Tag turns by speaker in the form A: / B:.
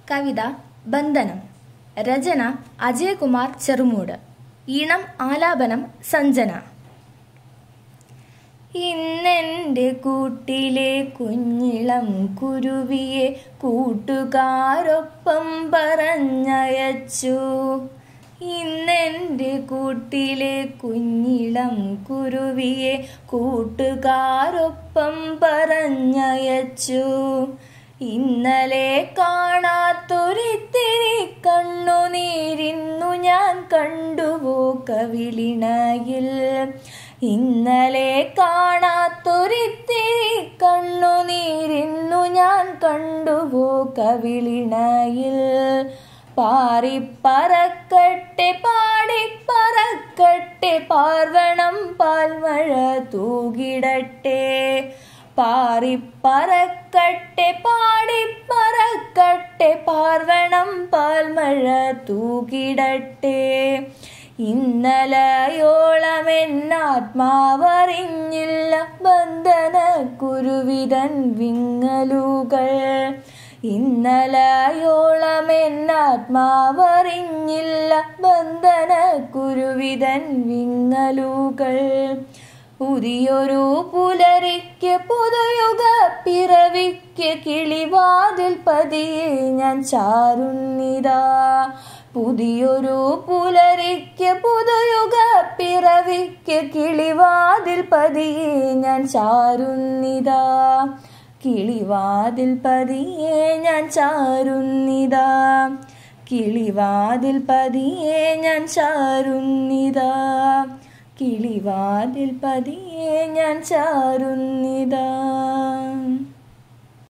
A: കവിത ബന്ധനം രചന അജയകുമാർ ചെറുമൂട് ഈണം ആലാപനം സഞ്ജന ഇന്നെൻ്റെ കൂട്ടിലെ കുഞ്ഞിളം കുരുവിയെ കൂട്ടുകാരൊപ്പം പറഞ്ഞയച്ചു ഇന്നെൻ്റെ കൂട്ടിലെ കുഞ്ഞിളം കുരുവിയെ കൂട്ടുകാരൊപ്പം പറഞ്ഞയച്ചു ഇന്നലെ കാണാത്തൊരിത്തിരി കണ്ണുനീരിന്നു ഞാൻ കണ്ടുവോ കവിളിണയിൽ ഇന്നലെ കാണാത്തൊരിത്തിരി കണ്ണുനീരിന്നു ഞാൻ കണ്ടുവോ കവിളിണയിൽ പാറിപ്പറക്കട്ടെ പാടിപ്പറക്കട്ടെ പാർവണം പാൽമഴ തൂകിടട്ടെ പാറിപ്പറക്കട്ടെ പാടിപ്പറക്കട്ടെ പാർവണം പാൽമഴ തൂകിടട്ടെ ഇന്നലയോളമെന്നാത്മാവറിഞ്ഞില്ല ബന്ധന കുരുവിതൻ വിങ്ങലുകൾ ഇന്നലയോളമെന്നാത്മാവറിഞ്ഞില്ല ബന്ധന കുരുവിതൻ വിങ്ങലുകൾ പുതിയൊരു പുലരിക്ക് പുതുയുഗ പിറവിക്ക് കിളിവാതിൽ പതിയെ ഞാൻ ചാരുന്നിതാ പുതിയൊരു പുലരിക്ക് പുതുയുഗ പിറവിക്ക് കിളിവാതിൽ പതിയെ ഞാൻ ചാരുന്നിതാ കിളിവാതിൽ പതിയെ ഞാൻ ചാരുന്നിതാ കിളിവാതിൽ പതിയെ ഞാൻ ചാരുന്നിതാ കിളിവാതിൽ പതിയെ ഞാൻ ചാരുന്നിതാ